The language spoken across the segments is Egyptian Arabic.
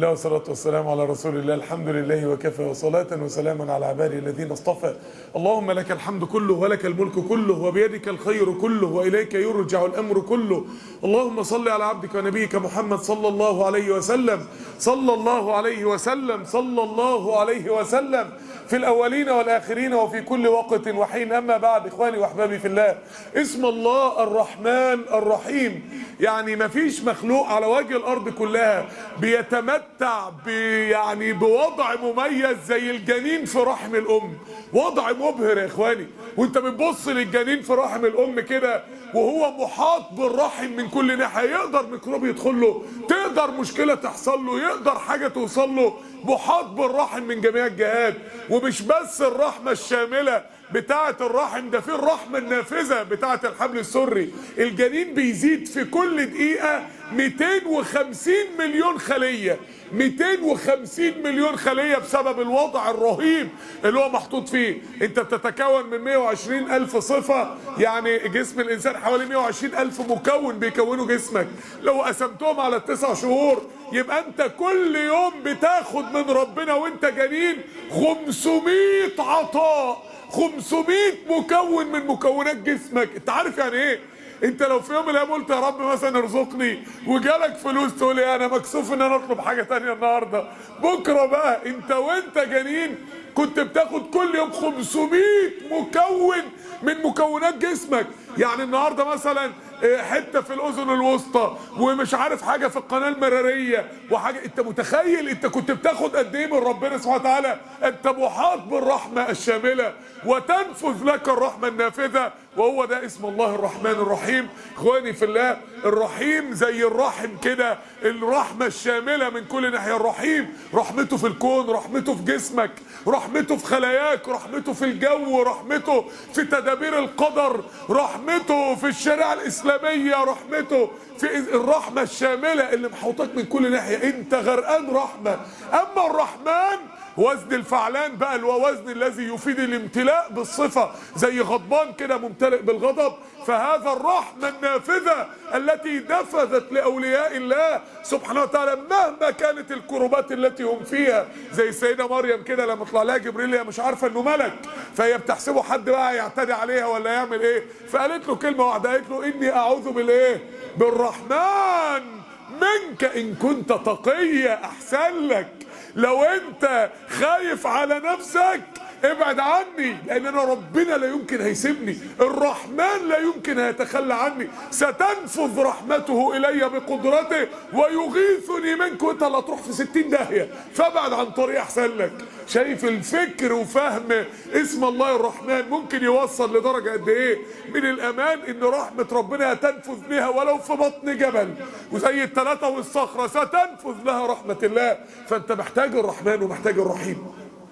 الله والصلاة والسلام على رسول الله الحمد لله وكفى وصلاة وسلاما على عباده الذين اصطفى اللهم لك الحمد كله ولك الملك كله وبيدك الخير كله وإليك يرجع الأمر كله اللهم صل على عبدك ونبيك محمد صلى الله عليه وسلم صلى الله عليه وسلم صلى الله عليه وسلم في الأولين والآخرين وفي كل وقت وحين أما بعد إخواني وأحبابي في الله اسم الله الرحمن الرحيم يعني ما فيش مخلوق على وجه الأرض كلها بيتمتع ب يعني بوضع مميز زي الجنين في رحم الأم وضع مبهر يا إخواني وانت بتبص للجنين في رحم الأم كده وهو محاط بالرحم من كل ناحية يقدر ميكروب يدخل له تقدر مشكلة تحصل له يقدر حاجة توصل له محاط بالرحم من جميع الجهات ومش بس الرحمة الشاملة بتاعة الرحم ده في الرحمة النافذة بتاعة الحبل السري الجنين بيزيد في كل دقيقة 250 مليون خلية 250 مليون خلية بسبب الوضع الرهيب اللي هو محطوط فيه انت بتتكون من 120 ألف صفة يعني جسم الإنسان حوالي 120 ألف مكون بيكونوا جسمك لو قسمتهم على التسع شهور يبقى انت كل يوم بتاخد من ربنا وانت جنين 500 عطاء 500 مكون من مكونات جسمك انت عارف يعني ايه انت لو في يوم من الايام قلت يا رب مثلا ارزقني وجالك فلوس تقول ايه انا مكسوف ان انا اطلب حاجه تانية النهارده بكره بقى انت وانت جنين كنت بتاخد كل يوم 500 مكون من مكونات جسمك يعني النهارده مثلا حته في الاذن الوسطى ومش عارف حاجه في القناه المراريه وحاجه انت متخيل انت كنت بتاخد قد ايه من ربنا سبحانه وتعالى انت محاط بالرحمه الشامله وتنفذ لك الرحمه النافذه وهو ده اسم الله الرحمن الرحيم اخواني في الله الرحيم زي الرحم كده الرحمه الشامله من كل ناحيه الرحيم رحمته في الكون رحمته في جسمك رحمته في خلاياك رحمته في الجو رحمته في تدابير القدر رحمته في الشريعه الاسلاميه رحمته في الرحمه الشامله اللي محوطاك من كل ناحيه انت غرقان رحمه اما الرحمن وزن الفعلان بقى اللي هو وزن الذي يفيد الامتلاء بالصفة زي غضبان كده ممتلئ بالغضب فهذا الرحمة النافذة التي نفذت لأولياء الله سبحانه وتعالى مهما كانت الكربات التي هم فيها زي السيدة مريم كده لما طلع لها جبريل هي مش عارفة انه ملك فهي بتحسبه حد بقى يعتدي عليها ولا يعمل ايه فقالت له كلمة واحدة قالت له اني اعوذ بالايه بالرحمن منك ان كنت تقية احسن لك لو انت خايف على نفسك ابعد عني لان انا ربنا لا يمكن هيسيبني الرحمن لا يمكن هيتخلى عني ستنفذ رحمته الي بقدرته ويغيثني منك وانت لا تروح في ستين داهية فابعد عن طريق احسن لك شايف الفكر وفهم اسم الله الرحمن ممكن يوصل لدرجة قد ايه من الامان ان رحمة ربنا تنفذ بها ولو في بطن جبل وزي الثلاثة والصخرة ستنفذ لها رحمة الله فانت محتاج الرحمن ومحتاج الرحيم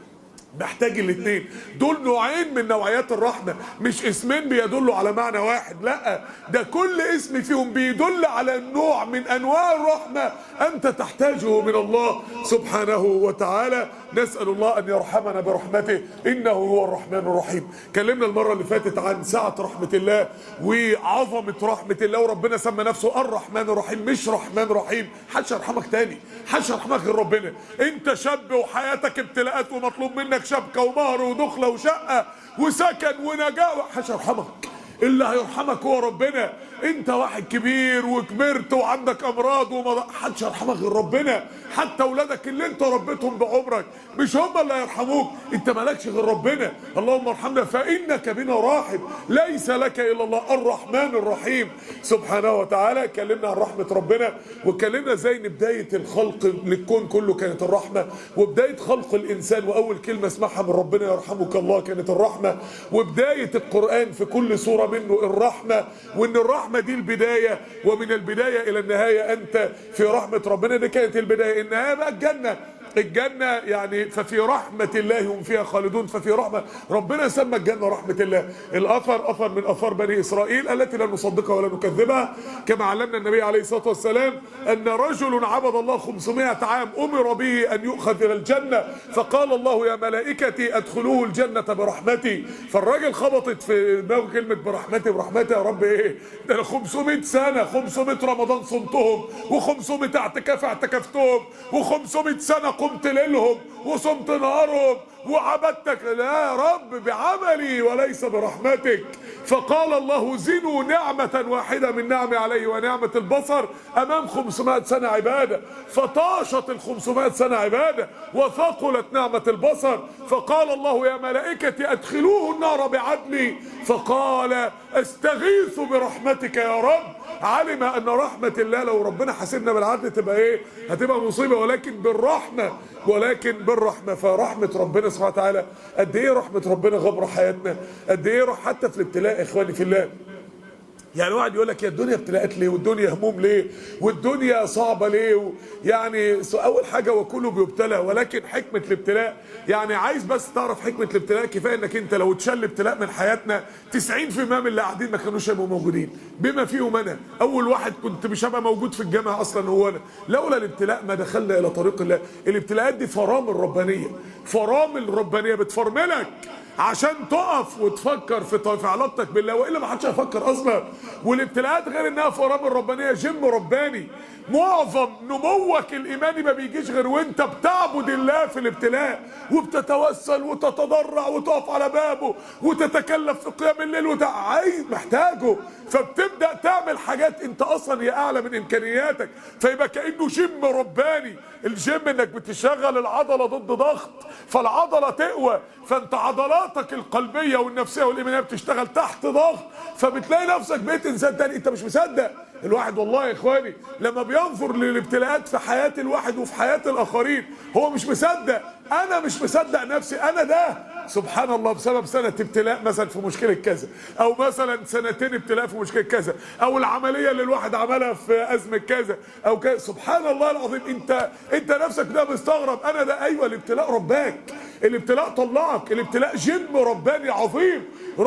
محتاج الاثنين دول نوعين من نوعيات الرحمة مش اسمين بيدلوا على معنى واحد لا ده كل اسم فيهم بيدل على نوع من انواع الرحمة انت تحتاجه من الله سبحانه وتعالى نسأل الله ان يرحمنا برحمته انه هو الرحمن الرحيم كلمنا المرة اللي فاتت عن سعة رحمة الله وعظمة رحمة الله وربنا سمى نفسه الرحمن الرحيم مش رحمن رحيم حدش يرحمك تاني حدش يرحمك غير ربنا انت شاب وحياتك ابتلاءات ومطلوب منك شبكة ومهر ودخلة وشقة وسكن ونجاة حدش يرحمك اللي هيرحمك هو ربنا انت واحد كبير وكبرت وعندك امراض وما حدش يرحمك غير ربنا حتى اولادك اللي انت ربيتهم بعمرك مش هم اللي هيرحموك انت مالكش غير ربنا اللهم ارحمنا فانك بنا راحم ليس لك الا الله الرحمن الرحيم سبحانه وتعالى اتكلمنا عن رحمه ربنا واتكلمنا ازاي ان بدايه الخلق للكون كله كانت الرحمه وبدايه خلق الانسان واول كلمه اسمعها من ربنا يرحمك الله كانت الرحمه وبدايه القران في كل سوره منه الرحمه وان الرحمه الرحمة دي البداية ومن البداية إلى النهاية أنت في رحمة ربنا دي كانت البداية النهاية بقى الجنة الجنة يعني ففي رحمة الله هم فيها خالدون ففي رحمة ربنا سمى الجنة رحمة الله الأثر أثر من أثار بني إسرائيل التي لا نصدقها ولا نكذبها كما علمنا النبي عليه الصلاة والسلام أن رجل عبد الله 500 عام أمر به أن يؤخذ إلى الجنة فقال الله يا ملائكتي أدخلوه الجنة برحمتي فالراجل خبطت في دماغه كلمة برحمتي برحمتي يا رب إيه ده أنا 500 سنة 500 رمضان صمتهم و500 اعتكاف اعتكفتهم و500 سنة قمت ليلهم وصمت نهارهم وعبدتك لا يا رب بعملي وليس برحمتك فقال الله زنوا نعمة واحدة من نعمي عليه ونعمة البصر أمام 500 سنة عبادة فطاشت ال 500 سنة عبادة وثقلت نعمة البصر فقال الله يا ملائكتي أدخلوه النار بعدلي فقال استغيث برحمتك يا رب علم ان رحمة الله لو ربنا حاسبنا بالعدل تبقى ايه هتبقى مصيبة ولكن بالرحمة ولكن بالرحمة فرحمة ربنا سبحانه وتعالى قد ايه رحمة ربنا غمر حياتنا قد ايه روح حتى في الابتلاء اخواني في الله يعني واحد يقول لك يا الدنيا ابتلاءات ليه والدنيا هموم ليه والدنيا صعبة ليه و... يعني اول حاجة وكله بيبتلى ولكن حكمة الابتلاء يعني عايز بس تعرف حكمة الابتلاء كفاية انك انت لو اتشل ابتلاء من حياتنا 90% من اللي قاعدين ما كانوش هيبقوا موجودين بما فيهم انا اول واحد كنت مش هبقى موجود في الجامعة اصلا هو انا لولا الابتلاء ما دخلنا الى طريق الله الابتلاءات دي فرامل ربانية فرامل ربانية بتفرملك عشان تقف وتفكر في في علاقتك بالله والا ما حدش هيفكر اصلا والابتلاءات غير انها فرامل ربانيه جيم رباني معظم نموك الايماني ما بيجيش غير وانت بتعبد الله في الابتلاء وبتتوسل وتتضرع وتقف على بابه وتتكلف في قيام الليل وت... عايز محتاجه فبتبدا تعمل حاجات انت اصلا هي اعلى من امكانياتك فيبقى كانه جيم رباني الجيم انك بتشغل العضله ضد ضغط فالعضله تقوى فانت عضلاتك القلبيه والنفسيه والايمانيه بتشتغل تحت ضغط فبتلاقي نفسك بقيت انسان تاني انت مش مصدق الواحد والله يا اخواني لما بينظر للابتلاءات في حياه الواحد وفي حياه الاخرين هو مش مصدق انا مش مصدق نفسي انا ده سبحان الله بسبب سنة ابتلاء مثلا في مشكلة كذا او مثلا سنتين ابتلاء في مشكلة كذا او العملية اللي الواحد عملها في ازمة كذا او كذا سبحان الله العظيم انت انت نفسك ده مستغرب انا ده ايوه الابتلاء رباك الابتلاء طلعك الابتلاء جن رباني عظيم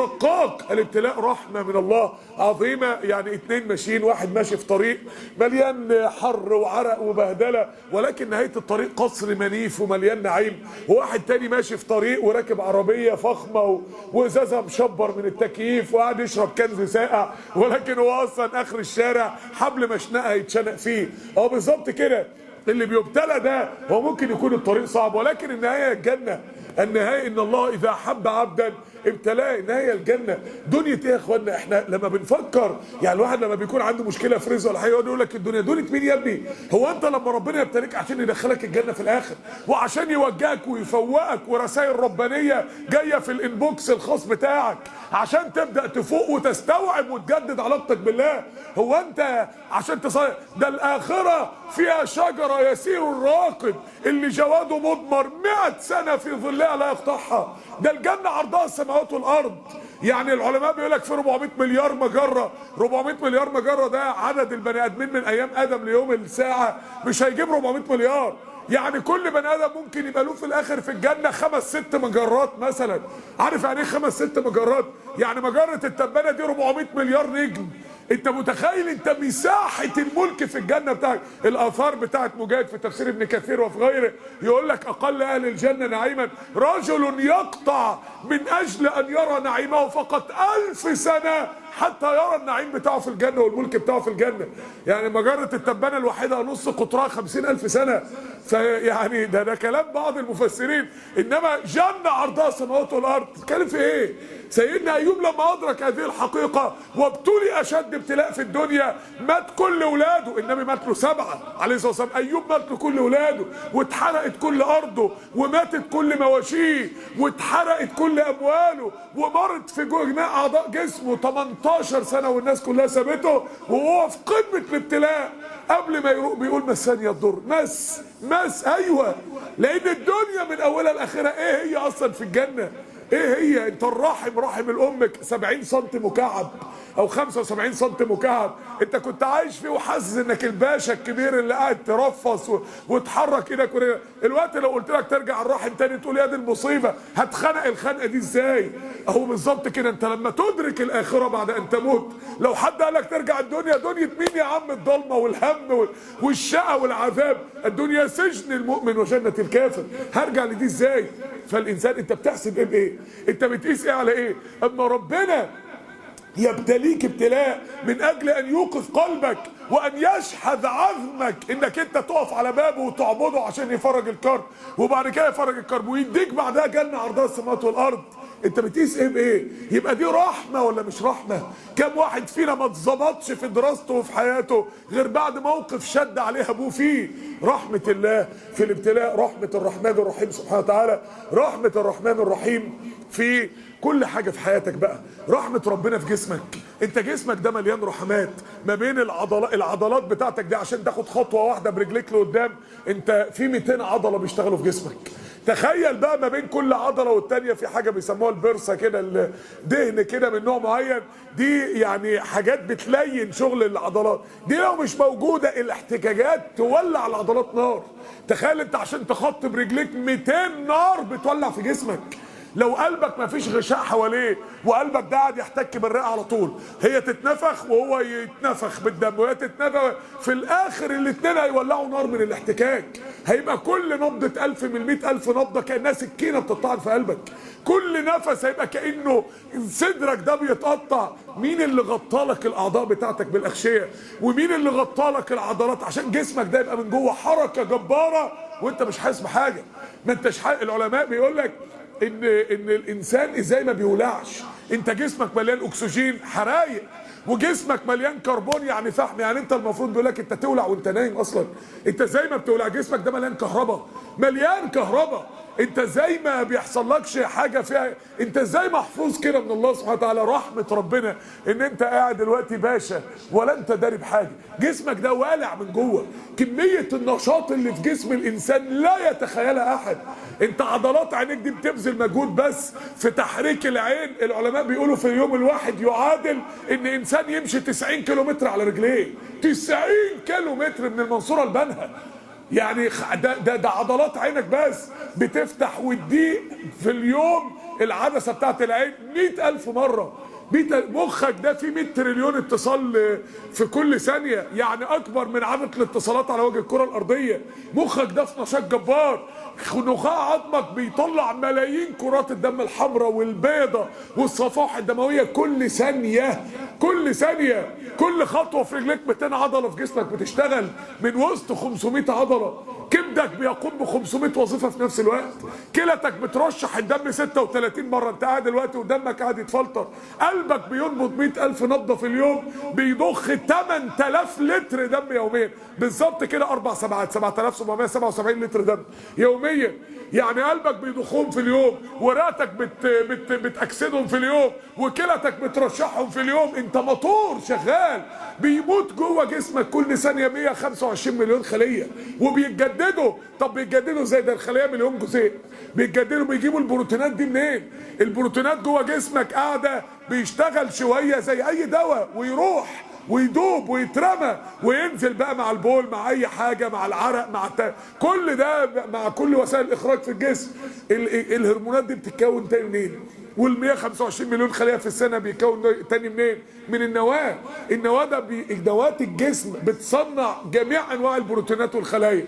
رقاق الابتلاء رحمة من الله عظيمة يعني اتنين ماشيين واحد ماشي في طريق مليان حر وعرق وبهدلة ولكن نهاية الطريق قصر منيف ومليان نعيم وواحد تاني ماشي في طريق وراكب عربية فخمة و- وازازها مشبر من التكييف وقاعد يشرب كنز ساقع ولكن هو اصلا اخر الشارع حبل مشنقة يتشنق فيه اه بالظبط كده اللي بيبتلى ده هو ممكن يكون الطريق صعب ولكن النهاية الجنة النهاية ان الله اذا حب عبدا ابتلاه النهاية الجنة دنيا ايه يا اخوانا احنا لما بنفكر يعني الواحد لما بيكون عنده مشكلة في رزق ولا حاجة يقعد يقول لك الدنيا دنيا مين يا ابني هو انت لما ربنا يبتليك عشان يدخلك الجنة في الاخر وعشان يوجهك ويفوقك ورسائل ربانية جاية في الانبوكس الخاص بتاعك عشان تبدأ تفوق وتستوعب وتجدد علاقتك بالله هو انت عشان تصير ده الاخرة فيها شجرة يسير الراقب اللي جواده مضمر 100 سنة في ظلها لا يقطعها ده الجنة عرضها السماوات والارض يعني العلماء بيقول لك في 400 مليار مجرة 400 مليار مجرة ده عدد البني ادمين من ايام ادم ليوم الساعة مش هيجيب 400 مليار يعني كل بني ادم ممكن يبقى له في الاخر في الجنه خمس ست مجرات مثلا عارف يعني ايه خمس ست مجرات يعني مجره التبانه دي 400 مليار نجم انت متخيل انت مساحه الملك في الجنه بتاعك الاثار بتاعت مجاهد في تفسير ابن كثير وفي غيره يقول لك اقل اهل الجنه نعيما رجل يقطع من اجل ان يرى نعيمه فقط الف سنه حتى يرى النعيم بتاعه في الجنة والملك بتاعه في الجنة يعني مجرة التبانة الوحيدة نص قطرها خمسين ألف سنة فيعني ده ده كلام بعض المفسرين إنما جنة عرضها السماوات والأرض تتكلم في إيه؟ سيدنا أيوب لما أدرك هذه الحقيقة وابتلي أشد ابتلاء في الدنيا مات كل ولاده النبي مات له سبعة عليه الصلاة والسلام أيوب مات له كل ولاده واتحرقت كل أرضه وماتت كل مواشيه واتحرقت كل أمواله ومرت في جميع أعضاء جسمه 18 سنة والناس كلها سابته وهو في قمة الابتلاء قبل ما يروق بيقول مساني الضر مس مس أيوه لأن الدنيا من أولها لآخرها إيه هي أصلا في الجنة ايه هي انت الرحم رحم الامك 70 سم مكعب او 75 سم مكعب انت كنت عايش فيه وحاسس انك الباشا الكبير اللي قاعد ترفص و- وتحرك ايدك ورجلك الوقت لو قلت لك ترجع الرحم تاني تقول يا دي المصيبه هتخنق الخنقه دي ازاي اهو بالظبط كده انت لما تدرك الاخره بعد ان تموت لو حد قال لك ترجع الدنيا دنيا مين يا عم الضلمه والهم وال- والشقى والعذاب الدنيا سجن المؤمن وجنه الكافر هرجع لدي ازاي فالانسان انت بتحسب ايه بايه انت بتقيس ايه على ايه اما ربنا يبتليك ابتلاء من اجل ان يوقف قلبك وان يشحذ عزمك انك انت تقف على بابه وتعبده عشان يفرج الكرب وبعد كده يفرج الكرب ويديك بعدها جنه عرضها السماوات والارض انت بتقيس ايه بايه يبقى دي رحمه ولا مش رحمه كم واحد فينا ما اتظبطش في دراسته وفي حياته غير بعد موقف شد عليه ابوه فيه رحمه الله في الابتلاء رحمه الرحمن الرحيم سبحانه وتعالى رحمه الرحمن الرحيم في كل حاجة في حياتك بقى رحمة ربنا في جسمك انت جسمك ده مليان رحمات ما بين العضلات العضلات بتاعتك دي عشان تاخد خطوة واحدة برجليك لقدام انت في 200 عضلة بيشتغلوا في جسمك تخيل بقى ما بين كل عضلة والتانية في حاجة بيسموها البرصة كده الدهن كده من نوع معين دي يعني حاجات بتلين شغل العضلات دي لو مش موجودة الاحتكاكات تولع العضلات نار تخيل انت عشان تخط برجليك 200 نار بتولع في جسمك لو قلبك ما فيش غشاء حواليه وقلبك ده قاعد يحتك بالرئه على طول هي تتنفخ وهو يتنفخ بالدم وهي تتنفخ في الاخر الاثنين هيولعوا نار من الاحتكاك هيبقى كل نبضه ألف من مئة ألف نبضه كانها سكينه بتطعن في قلبك كل نفس هيبقى كانه صدرك ده بيتقطع مين اللي غطالك الاعضاء بتاعتك بالاغشيه ومين اللي غطالك العضلات عشان جسمك ده يبقى من جوه حركه جباره وانت مش حاسس بحاجه ما انتش حاسس العلماء بيقول لك ان ان الانسان ازاي ما بيولعش انت جسمك مليان اكسجين حرايق وجسمك مليان كربون يعني فحم يعني انت المفروض بيقول لك انت تولع وانت نايم اصلا انت زي ما بتولع جسمك ده مليان كهرباء مليان كهرباء انت زي ما بيحصلكش حاجه فيها انت ازاي محفوظ كده من الله سبحانه وتعالى رحمه ربنا ان انت قاعد دلوقتي باشا ولا انت داري بحاجه جسمك ده والع من جوه كميه النشاط اللي في جسم الانسان لا يتخيلها احد انت عضلات عينيك دي بتبذل مجهود بس في تحريك العين العلماء بيقولوا في اليوم الواحد يعادل ان انسان يمشي 90 كيلومتر على رجليه 90 كيلومتر من المنصوره لبنها يعني خ- ده, ده, ده عضلات عينك بس بتفتح وتضيق في اليوم العدسة بتاعت العين مئة ألف مرة مئة مخك ده فيه 100 تريليون اتصال في كل ثانية يعني أكبر من عدد الاتصالات على وجه الكرة الأرضية مخك ده في نشاط جبار نخاع عظمك بيطلع ملايين كرات الدم الحمراء والبيضة والصفائح الدموية كل ثانية كل ثانية كل خطوة في رجليك 200 عضلة في جسمك بتشتغل من وسط 500 عضلة كبدك بيقوم ب 500 وظيفة في نفس الوقت كلتك بترشح الدم 36 مرة انت قاعد دلوقتي ودمك قاعد يتفلتر قلبك بينبض 100 ألف نبضة في اليوم بيضخ 8000 لتر دم يوميا بالظبط كده أربع سبعات 7777 لتر دم يوميا يعني قلبك بيضخهم في اليوم وراتك بت بت بتأكسدهم في اليوم وكلتك بترشحهم في اليوم انت موتور شغال بيموت جوه جسمك كل ثانية 125 مليون خلية وبيتجددوا طب بيتجددوا زي ده الخلية مليون جزيء بيتجددوا بيجيبوا البروتينات دي منين البروتينات جوه جسمك قاعدة بيشتغل شوية زي اي دواء ويروح ويدوب ويترمى وينزل بقى مع البول مع اي حاجه مع العرق مع الت... كل ده مع كل وسائل الاخراج في الجسم ال... الهرمونات دي بتتكون تاني منين وال 125 مليون خليه في السنه بيكون تاني منين من النواه النواه ده بي... نواه الجسم بتصنع جميع انواع البروتينات والخلايا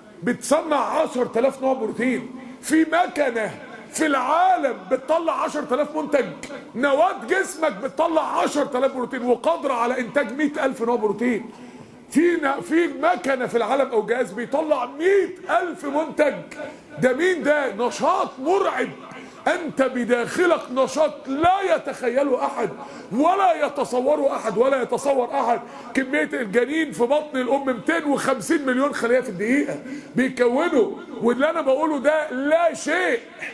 بتصنع 10000 نوع بروتين في مكنه في العالم بتطلع 10000 منتج نواة جسمك بتطلع 10000 بروتين وقادرة على انتاج 100000 نوع بروتين في ن- في مكنه في العالم او جهاز بيطلع 100000 منتج ده مين ده نشاط مرعب انت بداخلك نشاط لا يتخيله احد ولا يتصوره احد ولا يتصور احد كميه الجنين في بطن الام 250 مليون خليه في الدقيقه بيكونوا واللي انا بقوله ده لا شيء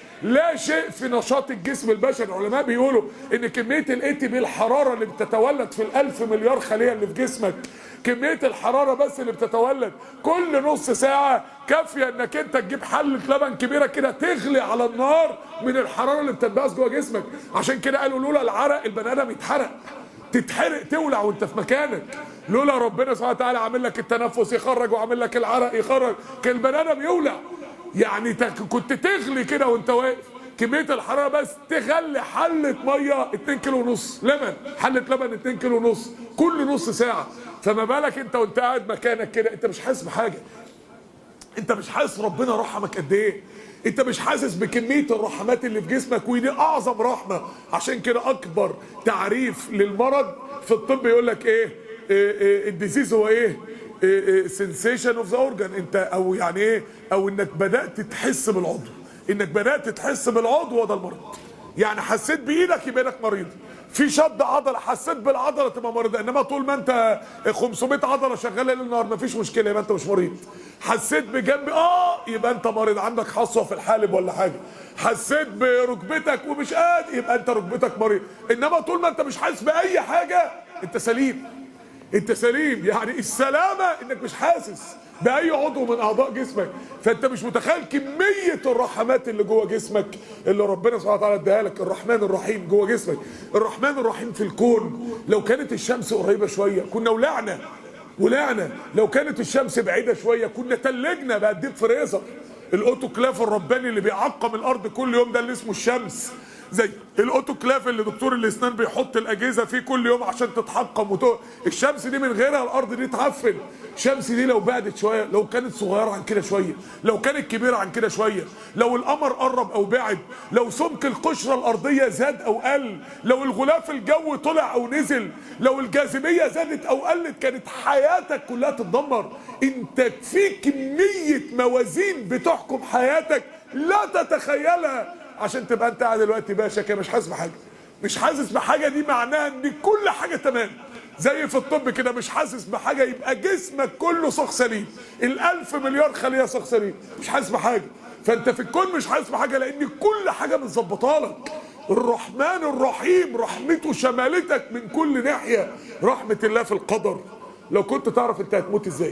لا شيء في نشاط الجسم البشري العلماء بيقولوا ان كميه الاي تي بي الحراره اللي بتتولد في الالف مليار خليه اللي في جسمك كميه الحراره بس اللي بتتولد كل نص ساعه كافيه انك انت تجيب حله لبن كبيره كده تغلي على النار من الحراره اللي بتنبعث جوه جسمك عشان كده قالوا لولا العرق البني ادم يتحرق تتحرق تولع وانت في مكانك لولا ربنا سبحانه وتعالى عامل لك التنفس يخرج وعامل لك العرق يخرج كان البني ادم يولع يعني تك- كنت تغلي كده وانت واقف كميه الحراره بس تغلي حله ميه 2 كيلو ونص لبن حله لبن 2 كيلو ونص كل نص ساعه فما بالك انت وانت قاعد مكانك كده انت مش حاسس بحاجه انت مش حاسس ربنا رحمك قد ايه انت مش حاسس بكميه الرحمات اللي في جسمك ودي اعظم رحمه عشان كده اكبر تعريف للمرض في الطب يقول لك ايه, إيه, إيه الديزيز هو ايه سنسيشن اوف ذا اورجان انت او يعني ايه او انك بدات تحس بالعضو انك بدات تحس بالعضو ده المرض يعني حسيت بايدك يبقى ايدك مريض في شد عضله حسيت بالعضله تبقى مريض انما طول ما انت 500 عضله شغاله ليل نهار مفيش مشكله يبقى انت مش مريض حسيت بجنب اه يبقى انت مريض عندك حصوه في الحالب ولا حاجه حسيت بركبتك ومش قادر يبقى انت ركبتك مريض انما طول ما انت مش حاسس باي حاجه انت سليم انت سليم يعني السلامه انك مش حاسس باي عضو من اعضاء جسمك فانت مش متخيل كميه الرحمات اللي جوه جسمك اللي ربنا سبحانه وتعالى اداها لك الرحمن الرحيم جوه جسمك الرحمن الرحيم في الكون لو كانت الشمس قريبه شويه كنا ولعنا ولعنا لو كانت الشمس بعيده شويه كنا تلجنا بقى ديب فريزر الاوتوكلاف الرباني اللي بيعقم الارض كل يوم ده اللي اسمه الشمس زي الاوتوكلاف اللي دكتور الاسنان بيحط الاجهزه فيه كل يوم عشان تتحقم وتو... الشمس دي من غيرها الارض دي تعفن الشمس دي لو بعدت شويه لو كانت صغيره عن كده شويه لو كانت كبيره عن كده شويه لو القمر قرب او بعد لو سمك القشره الارضيه زاد او قل لو الغلاف الجوي طلع او نزل لو الجاذبيه زادت او قلت كانت حياتك كلها تتدمر انت في كميه موازين بتحكم حياتك لا تتخيلها عشان تبقى انت قاعد دلوقتي باشا كده مش حاسس بحاجه مش حاسس بحاجه دي معناها ان كل حاجه تمام زي في الطب كده مش حاسس بحاجه يبقى جسمك كله صخ سليم الالف مليار خليه صخ سليم مش حاسس بحاجه فانت في الكون مش حاسس بحاجه لان كل حاجه متظبطه لك الرحمن الرحيم رحمته شمالتك من كل ناحيه رحمه الله في القدر لو كنت تعرف انت هتموت ازاي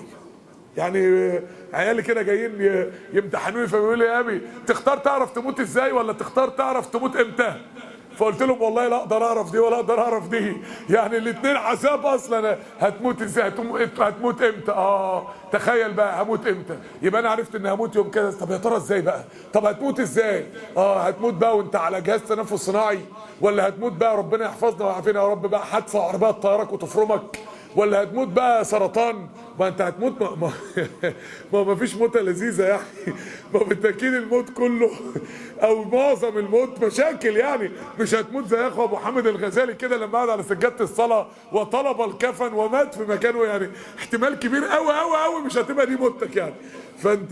يعني عيالي كده جايين ي- يمتحنوني فبيقولوا لي يا ابي تختار تعرف تموت ازاي ولا تختار تعرف تموت امتى فقلت لهم والله لا اقدر اعرف دي ولا اقدر اعرف دي يعني الاثنين عذاب اصلا هتموت ازاي هتم- هتموت امتى اه تخيل بقى هموت امتى يبقى انا عرفت ان هموت يوم كذا طب يا ترى ازاي بقى طب هتموت ازاي اه هتموت بقى وانت على جهاز تنفس صناعي ولا هتموت بقى ربنا يحفظنا ويعافينا يا رب بقى حادثه عربيه تطيرك وتفرمك ولا هتموت بقى سرطان ما انت هتموت ما ما, ما, ما فيش موتة لذيذة يعني ما بالتأكيد الموت كله او معظم الموت مشاكل يعني مش هتموت زي اخو ابو حامد الغزالي كده لما قعد على سجادة الصلاة وطلب الكفن ومات في مكانه يعني احتمال كبير قوي قوي قوي مش هتبقى دي موتك يعني فانت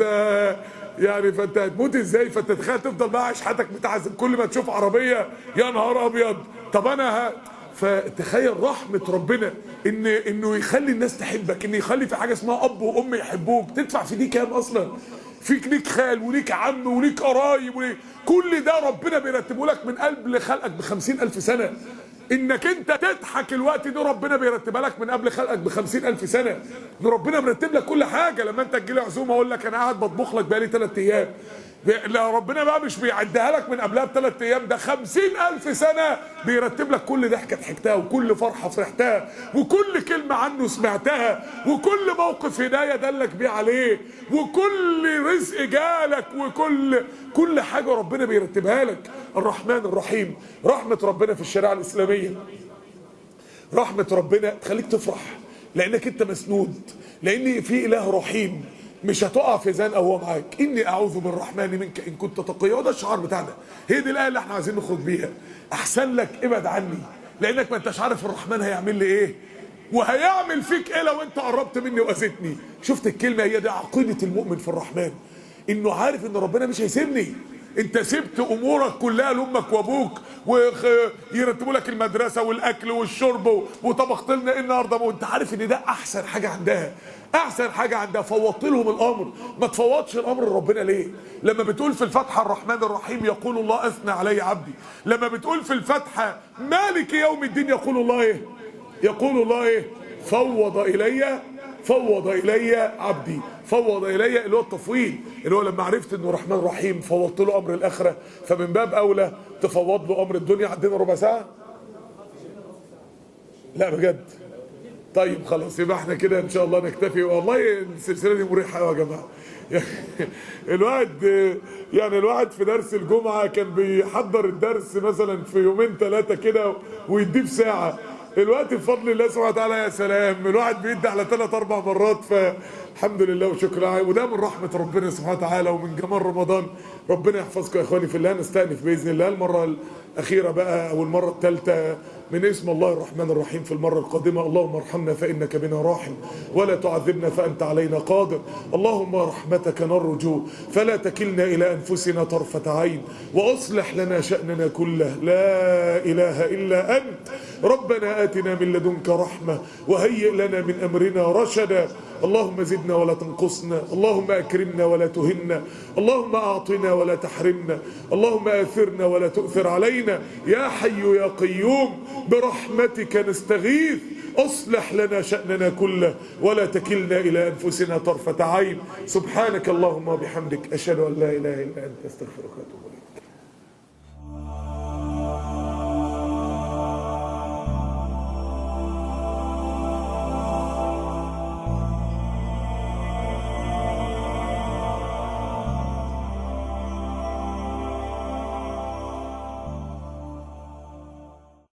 يعني فانت هتموت ازاي فانت تخيل تفضل بقى عايش حياتك متعذب كل ما تشوف عربية يا نهار ابيض طب انا ه... فتخيل رحمة ربنا ان انه يخلي الناس تحبك ان يخلي في حاجة اسمها اب وام يحبوك تدفع في دي كام اصلا فيك ليك خال وليك عم وليك قرايب وليك كل ده ربنا بيرتبه لك من قبل خلقك بخمسين الف سنة انك انت تضحك الوقت ده ربنا بيرتبها لك من قبل خلقك بخمسين الف سنة ان ربنا مرتب لك كل حاجة لما انت تجيلي عزومة اقول لك انا قاعد بطبخ لك بقالي ثلاث ايام لا ربنا بقى مش بيعدها لك من قبلها بثلاث ايام ده خمسين الف سنة بيرتب لك كل ضحكة ضحكتها وكل فرحة فرحتها وكل كلمة عنه سمعتها وكل موقف هداية دلك بيه عليه وكل رزق جالك وكل كل حاجة ربنا بيرتبها لك الرحمن الرحيم رحمة ربنا في الشريعة الإسلامية رحمة ربنا تخليك تفرح لأنك أنت مسنود لأن في إله رحيم مش هتقع في زنقه وهو معاك اني اعوذ بالرحمن منك ان كنت تقيا وده الشعار بتاعنا هي دي الايه اللي احنا عايزين نخرج بيها احسن لك ابعد عني لانك ما انتش عارف الرحمن هيعمل لي ايه وهيعمل فيك ايه لو انت قربت مني واذيتني شفت الكلمه هي دي عقيده المؤمن في الرحمن انه عارف ان ربنا مش هيسيبني انت سبت امورك كلها لامك وابوك ويرتبوا لك المدرسه والاكل والشرب وطبخت لنا ايه النهارده وانت عارف ان ده احسن حاجه عندها احسن حاجه عندها فوضت لهم الامر ما تفوضش الامر لربنا ليه لما بتقول في الفاتحه الرحمن الرحيم يقول الله اثنى علي عبدي لما بتقول في الفاتحه مالك يوم الدين يقول الله ايه يقول الله ايه فوض الي فوض الي عبدي فوض الي اللي هو التفويض اللي هو لما عرفت انه رحمن رحيم فوضت له امر الاخره فمن باب اولى تفوض له امر الدنيا عندنا ربع ساعه لا بجد طيب خلاص يبقى احنا كده ان شاء الله نكتفي والله السلسله دي مريحه قوي يا جماعه الواحد يعني الواحد في درس الجمعه كان بيحضر الدرس مثلا في يومين ثلاثه كده ويديه في ساعه الوقت بفضل الله سبحانه وتعالى يا سلام الواحد بيدي على ثلاث اربع مرات فالحمد لله وشكرا وده من رحمه ربنا سبحانه وتعالى ومن جمال رمضان ربنا يحفظكم يا اخواني في الله نستأنف باذن الله المره الاخيره بقى او المره الثالثه من اسم الله الرحمن الرحيم في المرة القادمة اللهم ارحمنا فإنك بنا راحم ولا تعذبنا فأنت علينا قادر اللهم رحمتك نرجو فلا تكلنا إلى أنفسنا طرفة عين وأصلح لنا شأننا كله لا إله إلا أنت ربنا آتنا من لدنك رحمة وهيئ لنا من أمرنا رشدا اللهم زدنا ولا تنقصنا اللهم أكرمنا ولا تهنا اللهم أعطنا ولا تحرمنا اللهم آثرنا ولا تؤثر علينا يا حي يا قيوم برحمتك نستغيث اصلح لنا شأننا كله ولا تكلنا إلى أنفسنا طرفة عين سبحانك اللهم وبحمدك أشهد أن لا إله إلا أنت استغفرك وأتوب